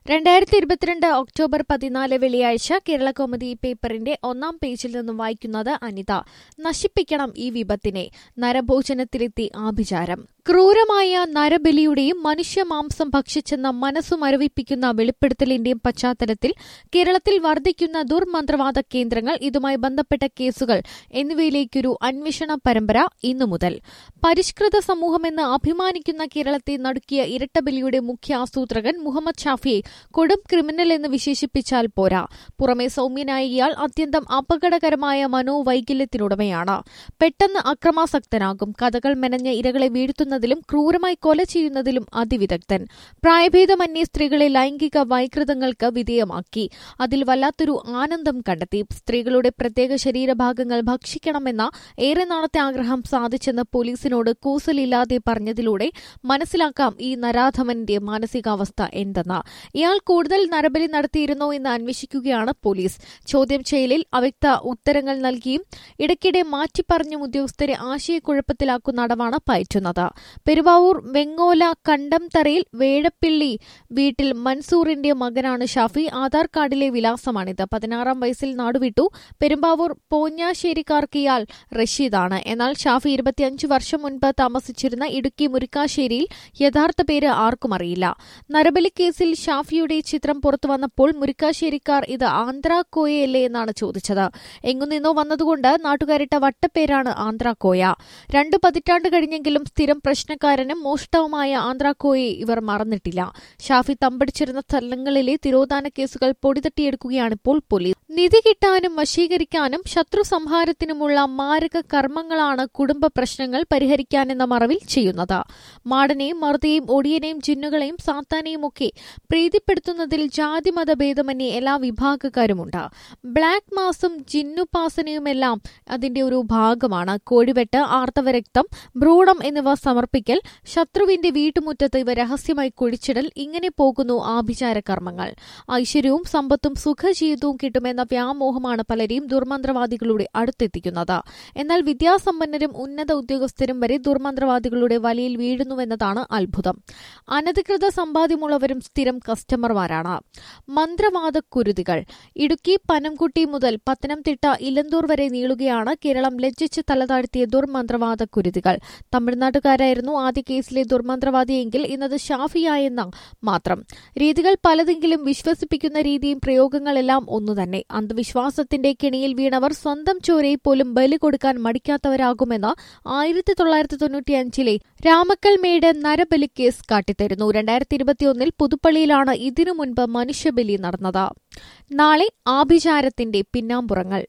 രണ്ടായിരത്തി ഇരുപത്തിരണ്ട് ഒക്ടോബർ പതിനാല് വെള്ളിയാഴ്ച കേരള കോമഡി പേപ്പറിന്റെ ഒന്നാം പേജിൽ നിന്നും വായിക്കുന്നത് അനിത നശിപ്പിക്കണം ഈ വിപത്തിനെ നരഭോജനത്തിലെത്തി ആഭിചാരം ക്രൂരമായ നരബലിയുടെയും മനുഷ്യമാംസം ഭക്ഷിച്ചെന്ന മനസ്സു മരവിപ്പിക്കുന്ന വെളിപ്പെടുത്തലിന്റെയും പശ്ചാത്തലത്തിൽ കേരളത്തിൽ വർദ്ധിക്കുന്ന ദുർമന്ത്രവാദ കേന്ദ്രങ്ങൾ ഇതുമായി ബന്ധപ്പെട്ട കേസുകൾ എന്നിവയിലേക്കൊരു അന്വേഷണ പരമ്പര ഇന്നു മുതൽ പരിഷ്കൃത സമൂഹമെന്ന് അഭിമാനിക്കുന്ന കേരളത്തെ നടുക്കിയ ഇരട്ടബലിയുടെ മുഖ്യ ആസൂത്രകൻ മുഹമ്മദ് ഷാഫിയെ കൊടും ക്രിമിനൽ എന്ന് വിശേഷിപ്പിച്ചാൽ പോരാ പുറമെ സൌമ്യനായ ഇയാൾ അത്യന്തം അപകടകരമായ മനോവൈകല്യത്തിനുടമയാണ് പെട്ടെന്ന് അക്രമാസക്തനാകും കഥകൾ മെനഞ്ഞ ഇരകളെ വീഴ്ത്തുന്നതിലും ക്രൂരമായി കൊല ചെയ്യുന്നതിലും അതിവിദഗ്ധൻ പ്രായഭേദമന്യേ സ്ത്രീകളെ ലൈംഗിക വൈകൃതങ്ങൾക്ക് വിധേയമാക്കി അതിൽ വല്ലാത്തൊരു ആനന്ദം കണ്ടെത്തി സ്ത്രീകളുടെ പ്രത്യേക ശരീരഭാഗങ്ങൾ ഭക്ഷിക്കണമെന്ന ഏറെ നാളത്തെ ആഗ്രഹം സാധിച്ചെന്ന് പോലീസിനോട് കൂസലില്ലാതെ പറഞ്ഞതിലൂടെ മനസ്സിലാക്കാം ഈ നരാധമന്റെ മാനസികാവസ്ഥ എന്തെന്ന് ഇയാൾ കൂടുതൽ നരബലി നടത്തിയിരുന്നോ എന്ന് അന്വേഷിക്കുകയാണ് പോലീസ് ചോദ്യം ചെയ്യലിൽ അവ്യക്ത ഉത്തരങ്ങൾ നൽകിയും ഇടയ്ക്കിടെ മാറ്റിപ്പറഞ്ഞും ഉദ്യോഗസ്ഥരെ ആശയക്കുഴപ്പത്തിലാക്കുന്ന അടവാണ് പയറ്റുന്നത് പെരുവാവൂർ വെങ്ങോല കണ്ടംതറയിൽ വേഴപ്പിള്ളി വീട്ടിൽ മൻസൂറിന്റെ മകനാണ് ഷാഫി ആധാർ കാർഡിലെ വിലാസമാണിത് പതിനാറാം വയസ്സിൽ നാടുവിട്ടു പെരുമ്പാവൂർ പോഞ്ഞാശ്ശേരിക്കാർക്ക് ഇയാൾ റഷീദാണ് എന്നാൽ ഷാഫി ഇരുപത്തിയഞ്ച് വർഷം മുൻപ് താമസിച്ചിരുന്ന ഇടുക്കി മുരിക്കാശ്ശേരിയിൽ യഥാർത്ഥ പേര് ആർക്കും അറിയില്ല നരബലി കേസിൽ ഷാഫിയുടെ ചിത്രം പുറത്തു വന്നപ്പോൾ മുരിക്കാശ്ശേരിക്കാർ ഇത് ആന്ധ്രാക്കോയയല്ലേ എന്നാണ് ചോദിച്ചത് എങ്ങുനിന്നോ വന്നതുകൊണ്ട് നാട്ടുകാരിട്ട വട്ടപ്പേരാണ് ആന്ധ്രാക്കോയ രണ്ടു പതിറ്റാണ്ട് കഴിഞ്ഞെങ്കിലും സ്ഥിരം പ്രശ്നക്കാരനും മോഷ്ടാവുമായ ആന്ധ്രാക്കോയെ ഇവർ മറന്നിട്ടില്ല ഷാഫി തമ്പടിച്ചിരുന്ന സ്ഥലങ്ങളിലെ തിരോധാന കേസുകൾ പൊടിതട്ടിയെടുക്കുകയാണിപ്പോൾ പോലീസ് നിധി കിട്ടാനും വശീകരിക്കാനും ശത്രു സംഹാരത്തിനുമുള്ള മാരക കർമ്മങ്ങളാണ് കുടുംബ പ്രശ്നങ്ങൾ പരിഹരിക്കാനെന്ന മറവിൽ ചെയ്യുന്നത് മാടനെയും മറുതയെയും ഒടിയനെയും ജിന്നുകളെയും സാത്താനെയും ഒക്കെ പ്രീതിപ്പെടുത്തുന്നതിൽ ജാതിമത ഭേദമന്യേ എല്ലാ വിഭാഗക്കാരുമുണ്ട് ബ്ലാക്ക് മാസും ജിന്നുപാസനയുമെല്ലാം അതിന്റെ ഒരു ഭാഗമാണ് കോഴിവെട്ട് ആർത്തവരക്തം ഭ്രൂണം എന്നിവ സമർപ്പിക്കൽ ശത്രുവിന്റെ വീട്ടുമുറ്റത്ത് ഇവ രഹസ്യമായി കുഴിച്ചിടൽ ഇങ്ങനെ പോകുന്നു ആഭിചാര കർമ്മങ്ങൾ ഐശ്വര്യവും സമ്പത്തും സുഖജീവിതവും കിട്ടുമെന്ന വ്യാമോഹമാണ് പലരെയും ദുർമന്ത്രവാദികളുടെ അടുത്തെത്തിക്കുന്നത് എന്നാൽ വിദ്യാസമ്പന്നരും ഉന്നത ഉദ്യോഗസ്ഥരും വരെ ദുർമന്ത്രവാദികളുടെ വലയിൽ വീഴുന്നുവെന്നതാണ് അത്ഭുതം അനധികൃത സമ്പാദ്യമുള്ളവരും സ്ഥിരം കസ്റ്റമർമാരാണ് മന്ത്രവാദ കുരുതികൾ ഇടുക്കി പനംകുട്ടി മുതൽ പത്തനംതിട്ട ഇലന്തൂർ വരെ നീളുകയാണ് കേരളം ലജ്ജിച്ച് തലതാഴ്ത്തിയ ദുർമന്ത്രവാദ കുരുതികൾ തമിഴ്നാട്ടുകാരായിരുന്നു ആദ്യ കേസിലെ ദുർമന്ത്രവാദിയെങ്കിൽ ഇന്നത് ഷാഫിയായെന്ന മാത്രം രീതികൾ പലതെങ്കിലും വിശ്വസിപ്പിക്കുന്ന രീതിയും പ്രയോഗങ്ങളെല്ലാം ഒന്നുതന്നെ അന്ധവിശ്വാസത്തിന്റെ കെണിയിൽ വീണവർ സ്വന്തം ചോരയെ പോലും ബലി കൊടുക്കാൻ മടിക്കാത്തവരാകുമെന്ന് ആയിരത്തി തൊള്ളായിരത്തി തൊണ്ണൂറ്റിയഞ്ചിലെ രാമക്കൽമേട് നരബലി കേസ് കാട്ടിത്തരുന്നു രണ്ടായിരത്തി ഇരുപത്തിയൊന്നിൽ പുതുപ്പള്ളിയിലാണ് ഇതിനു മുൻപ് മനുഷ്യബലി നടന്നത് നാളെ ആഭിചാരത്തിന്റെ പിന്നാമ്പുറങ്ങൾ